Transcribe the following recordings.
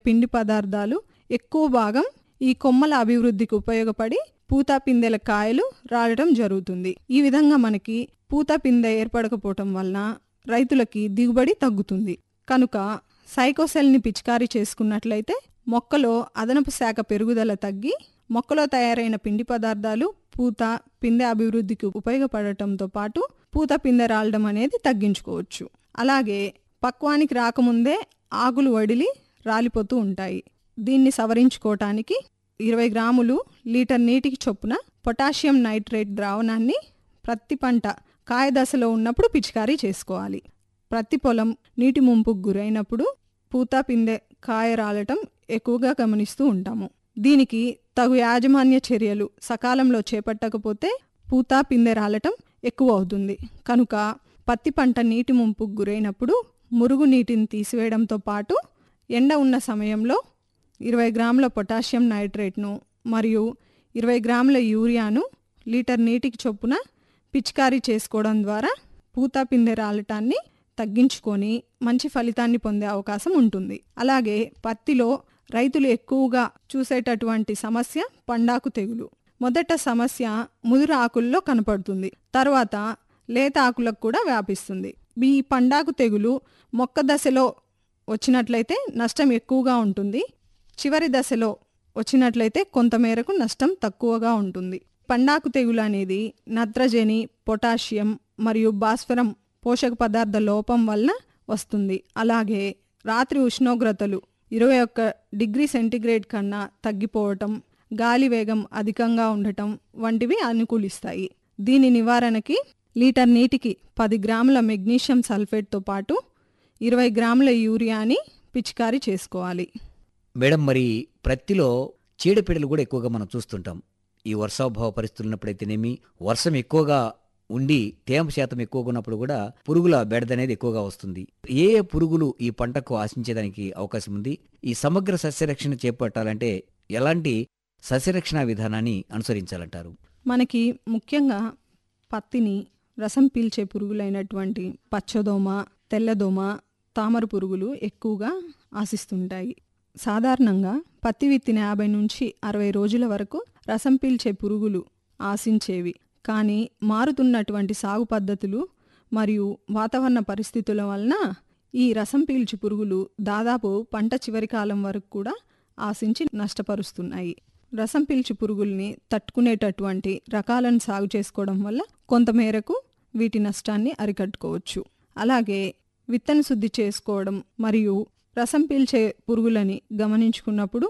పిండి పదార్థాలు ఎక్కువ భాగం ఈ కొమ్మల అభివృద్ధికి ఉపయోగపడి పూత పిందెల కాయలు రాలడం జరుగుతుంది ఈ విధంగా మనకి పూత పిందె ఏర్పడకపోవటం వలన రైతులకి దిగుబడి తగ్గుతుంది కనుక సైకోసెల్ని పిచికారీ చేసుకున్నట్లయితే మొక్కలో అదనపు శాఖ పెరుగుదల తగ్గి మొక్కలో తయారైన పిండి పదార్థాలు పూత పిందె అభివృద్ధికి ఉపయోగపడటంతో పాటు పూత పిందె రాలడం అనేది తగ్గించుకోవచ్చు అలాగే పక్వానికి రాకముందే ఆకులు వడిలి రాలిపోతూ ఉంటాయి దీన్ని సవరించుకోవటానికి ఇరవై గ్రాములు లీటర్ నీటికి చొప్పున పొటాషియం నైట్రేట్ ద్రావణాన్ని ప్రతి పంట కాయ దశలో ఉన్నప్పుడు పిచికారీ చేసుకోవాలి ప్రతి పొలం నీటి ముంపుకు గురైనప్పుడు పూత పిందె కాయ రాలటం ఎక్కువగా గమనిస్తూ ఉంటాము దీనికి తగు యాజమాన్య చర్యలు సకాలంలో చేపట్టకపోతే పూత పిందె రాలటం ఎక్కువ అవుతుంది కనుక పత్తి పంట నీటి ముంపుకు గురైనప్పుడు మురుగు నీటిని తీసివేయడంతో పాటు ఎండ ఉన్న సమయంలో ఇరవై గ్రాముల పొటాషియం నైట్రేట్ను మరియు ఇరవై గ్రాముల యూరియాను లీటర్ నీటికి చొప్పున పిచికారీ చేసుకోవడం ద్వారా పూత పిందె రాలటాన్ని తగ్గించుకొని మంచి ఫలితాన్ని పొందే అవకాశం ఉంటుంది అలాగే పత్తిలో రైతులు ఎక్కువగా చూసేటటువంటి సమస్య పండాకు తెగులు మొదట సమస్య ముదురు ఆకుల్లో కనపడుతుంది తర్వాత లేత ఆకులకు కూడా వ్యాపిస్తుంది ఈ పండాకు తెగులు మొక్క దశలో వచ్చినట్లయితే నష్టం ఎక్కువగా ఉంటుంది చివరి దశలో వచ్చినట్లయితే కొంతమేరకు నష్టం తక్కువగా ఉంటుంది పండాకు తెగులు అనేది నత్రజని పొటాషియం మరియు భాస్వరం పోషక పదార్థ లోపం వలన వస్తుంది అలాగే రాత్రి ఉష్ణోగ్రతలు ఇరవై ఒక్క డిగ్రీ సెంటీగ్రేడ్ కన్నా తగ్గిపోవటం గాలి వేగం అధికంగా ఉండటం వంటివి అనుకూలిస్తాయి దీని నివారణకి లీటర్ నీటికి పది గ్రాముల మెగ్నీషియం సల్ఫేట్తో పాటు ఇరవై గ్రాముల యూరియాని పిచికారీ చేసుకోవాలి మేడం మరి ప్రత్తిలో చీడపీడలు కూడా ఎక్కువగా మనం చూస్తుంటాం ఈ వర్షాభావ పరిస్థితులు ఉన్నప్పుడైతేనేమి వర్షం ఎక్కువగా ఉండి తేమ శాతం ఎక్కువగా ఉన్నప్పుడు కూడా పురుగుల బెడద అనేది ఎక్కువగా వస్తుంది ఏ ఏ పురుగులు ఈ పంటకు ఆశించేదానికి అవకాశం ఉంది ఈ సమగ్ర సస్యరక్షణ చేపట్టాలంటే ఎలాంటి సస్యరక్షణ విధానాన్ని అనుసరించాలంటారు మనకి ముఖ్యంగా పత్తిని రసం పీల్చే పురుగులైనటువంటి పచ్చదోమ తెల్లదోమ తామర పురుగులు ఎక్కువగా ఆశిస్తుంటాయి సాధారణంగా పత్తి విత్తిన యాభై నుంచి అరవై రోజుల వరకు రసం పీల్చే పురుగులు ఆశించేవి కానీ మారుతున్నటువంటి సాగు పద్ధతులు మరియు వాతావరణ పరిస్థితుల వలన ఈ రసం పీల్చు పురుగులు దాదాపు పంట చివరి కాలం వరకు కూడా ఆశించి నష్టపరుస్తున్నాయి రసం పీల్చు పురుగుల్ని తట్టుకునేటటువంటి రకాలను సాగు చేసుకోవడం వల్ల కొంతమేరకు వీటి నష్టాన్ని అరికట్టుకోవచ్చు అలాగే విత్తన శుద్ధి చేసుకోవడం మరియు రసం పీల్చే పురుగులని గమనించుకున్నప్పుడు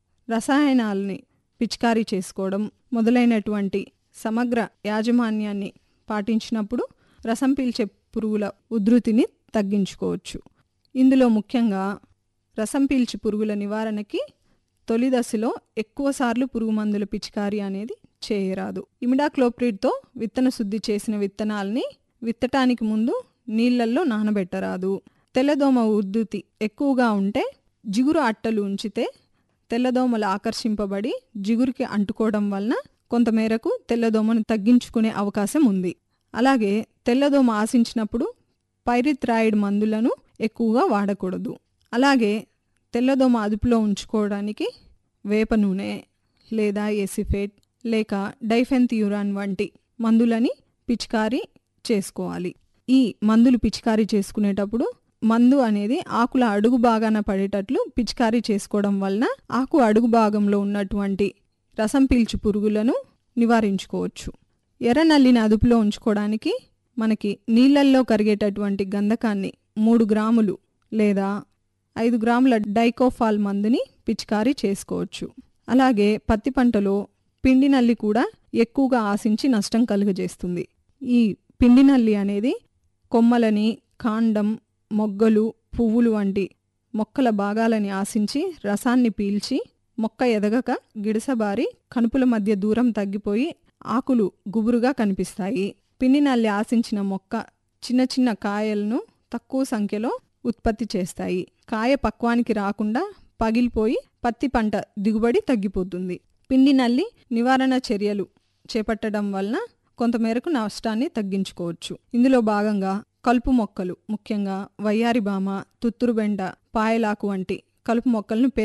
రసాయనాలని పిచికారీ చేసుకోవడం మొదలైనటువంటి సమగ్ర యాజమాన్యాన్ని పాటించినప్పుడు రసం పీల్చే పురుగుల ఉధృతిని తగ్గించుకోవచ్చు ఇందులో ముఖ్యంగా రసం పీల్చి పురుగుల నివారణకి తొలి దశలో ఎక్కువసార్లు పురుగు మందుల పిచికారీ అనేది చేయరాదు ఇమిడాక్లోప్రిడ్తో విత్తన శుద్ధి చేసిన విత్తనాల్ని విత్తటానికి ముందు నీళ్లల్లో నానబెట్టరాదు తెల్లదోమ ఉద్ధృతి ఎక్కువగా ఉంటే జిగురు అట్టలు ఉంచితే తెల్లదోమలు ఆకర్షింపబడి జిగురుకి అంటుకోవడం వలన కొంతమేరకు తెల్లదోమను తగ్గించుకునే అవకాశం ఉంది అలాగే తెల్లదోమ ఆశించినప్పుడు పైరిథ్రాయిడ్ మందులను ఎక్కువగా వాడకూడదు అలాగే తెల్లదోమ అదుపులో ఉంచుకోవడానికి వేప నూనె లేదా ఎసిఫేట్ లేక డైఫెన్థ్యూరాన్ వంటి మందులని పిచికారీ చేసుకోవాలి ఈ మందులు పిచికారీ చేసుకునేటప్పుడు మందు అనేది ఆకుల అడుగు భాగాన పడేటట్లు పిచికారీ చేసుకోవడం వలన ఆకు అడుగు భాగంలో ఉన్నటువంటి రసం పీల్చు పురుగులను నివారించుకోవచ్చు ఎర్ర నల్లిని అదుపులో ఉంచుకోవడానికి మనకి నీళ్ళల్లో కరిగేటటువంటి గంధకాన్ని మూడు గ్రాములు లేదా ఐదు గ్రాముల డైకోఫాల్ మందుని పిచికారీ చేసుకోవచ్చు అలాగే పత్తి పంటలో పిండి నల్లి కూడా ఎక్కువగా ఆశించి నష్టం కలుగజేస్తుంది ఈ పిండి నల్లి అనేది కొమ్మలని కాండం మొగ్గలు పువ్వులు వంటి మొక్కల భాగాలని ఆశించి రసాన్ని పీల్చి మొక్క ఎదగక గిడసబారి కనుపుల మధ్య దూరం తగ్గిపోయి ఆకులు గుబురుగా కనిపిస్తాయి పిండి నల్లి ఆశించిన మొక్క చిన్న చిన్న కాయలను తక్కువ సంఖ్యలో ఉత్పత్తి చేస్తాయి కాయ పక్వానికి రాకుండా పగిలిపోయి పత్తి పంట దిగుబడి తగ్గిపోతుంది పిండి నల్లి నివారణ చర్యలు చేపట్టడం వలన కొంతమేరకు నష్టాన్ని తగ్గించుకోవచ్చు ఇందులో భాగంగా కలుపు మొక్కలు ముఖ్యంగా వయ్యారి బామ తుత్తురుబెండ పాయలాకు వంటి కలుపు మొక్కలను